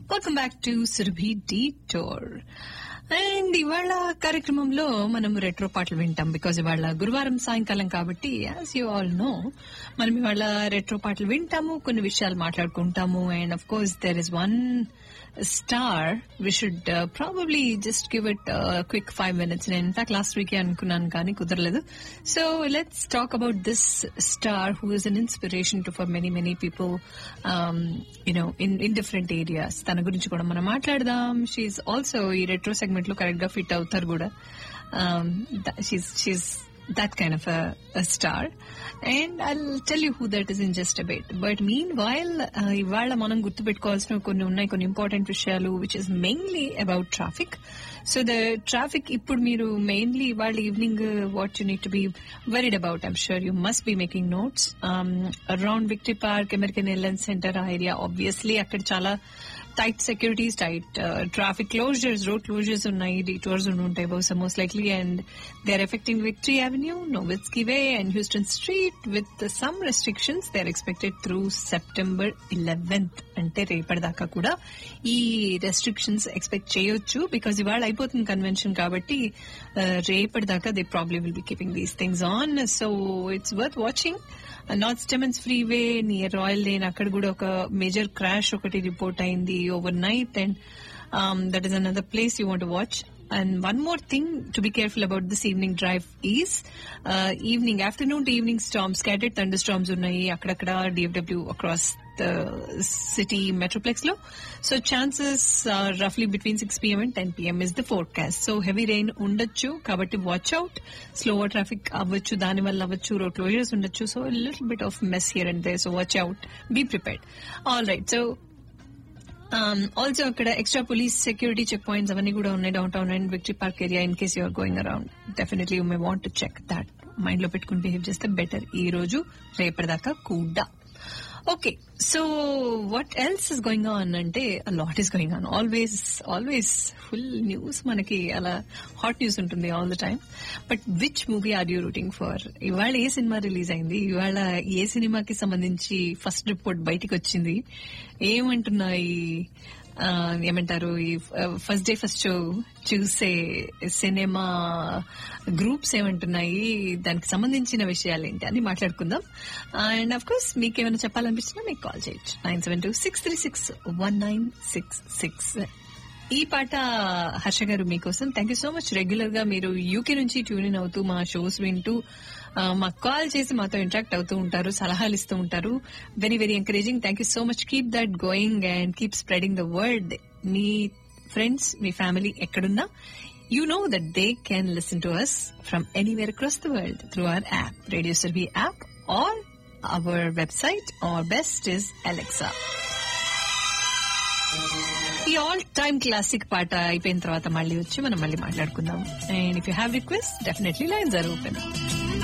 Welcome back to Surabhi detour and ఇవాళ కార్యక్రమంలో మనం రెట్రో పాటలు వింటాం బికాజ్ ఇవాళ గురువారం సాయంకాలం కాబట్టి యాజ్ యూ ఆల్ నో మనం ఇవాళ రెట్రో పాటలు వింటాము కొన్ని విషయాలు మాట్లాడుకుంటాము and of course there is one star we should probably just give it quick five minutes నేను ఇన్ఫాక్ట్ లాస్ట్ వీకే అనుకున్నాను కానీ కుదరలేదు so let's talk about this star who is an inspiration to for many many people you know in in different areas తన గురించి కూడా మనం మాట్లాడదాం she also ఈ రెట్రో సెగ్మెంట్ లో కరెక్ట్ గా ఫిట్ అవుతారు కూడా she that kind of a, a star. And I'll tell you who that is in just a bit. But meanwhile, uh, ఇవాళ మనం గుర్తుపెట్టుకోవాల్సిన కొన్ని ఉన్నాయి కొన్ని ఇంపార్టెంట్ విషయాలు which is mainly about traffic so the traffic ఇప్పుడు మీరు మెయిన్లీ ఇవాళ evening what you need to be worried about I'm sure you must be making notes around Victory Park American Airlines Center ఆ area obviously అక్కడ చాలా tight securities tight traffic closures road closures ఉన్నాయి detours ఉంటాయి బహుశా most likely and they are affecting Victory Avenue Nowitzki Way and Houston Street with some restrictions they are expected through September eleventh అంటే రేపటిదాకా కూడా ఈ restrictions expect చేయొచ్చు because ఇవాళ అయిపోతుంది కన్వెన్షన్ కాబట్టి రేపటిదాకా they probably will be keeping these things on so it's worth watching North Stemmons Freeway near Royal Lane అక్కడ కూడా ఒక మేజర్ క్రాష్ ఒకటి రిపోర్ట్ అయింది overnight and that is another place you want watch and one more thing to be careful about this evening drive is evening afternoon to evening storms scattered thunderstorms ఉన్నాయి అక్కడక్కడ D F W across the city metroplex లో so chances రఫ్లీ between six P M and ten P M is the forecast so heavy rain ఉండొచ్చు కాబట్టి watch out slower traffic అవ్వచ్చు దాని వల్ల అవ్వచ్చు రోడ్ క్లోజర్స్ ఉండొచ్చు so little bit of mess here and they so watch out be prepared all right so also అక్కడ extra police security check points అవన్నీ కూడా ఉన్నాయి downtown and Victory Park area in case you're going around definitely you may want to check that mind లో పెట్టుకుని behave చేస్తే better ఈ రోజు రేపటిదాకా కూడా okay so what else is going on అంటే lot is going on always always full news మనకి అలా హాట్ న్యూస్ ఉంటుంది all the time but which movie are you rooting for ఇవాళ ఏ సినిమా రిలీజ్ అయింది ఇవాళ ఏ సినిమాకి సంబంధించి ఫస్ట్ రిపోర్ట్ బయటికి వచ్చింది ఏమంటున్నాయి ఏమంటారు ఈ ఫస్ట్ డే ఫస్ట్ షో చూసే సినిమా గ్రూప్స్ ఏమంటున్నాయి దానికి సంబంధించిన విషయాలు ఏంటి అని మాట్లాడుకుందాం అండ్ అఫ్ కోర్స్ మీకు ఏమైనా చెప్పాలనిపించినా మీకు కాల్ చేయొచ్చు nine seven two six three six one nine six six ఈ పాట హర్ష గారు మీకోసం thank you so much regular గా మీరు యూకే నుంచి ట్యూన్ ఇన్ అవుతూ మా షోస్ వింటూ మాకు కాల్ చేసి మాతో ఇంటరాక్ట్ అవుతూ ఉంటారు సలహాలు ఇస్తూ ఉంటారు very very encouraging thank you so much keep that going and keep spreading the word మీ ఫ్రెండ్స్ మీ ఫ్యామిలీ ఎక్కడున్నా you know that they can listen to us from anywhere across the world through our app, Radio Survey app, or our website, or best is Alexa. ఈ all time classic పాట అయిపోయిన తర్వాత మళ్ళీ వచ్చి మనం మళ్ళీ మాట్లాడుకుందాం and if you have request definitely lines are open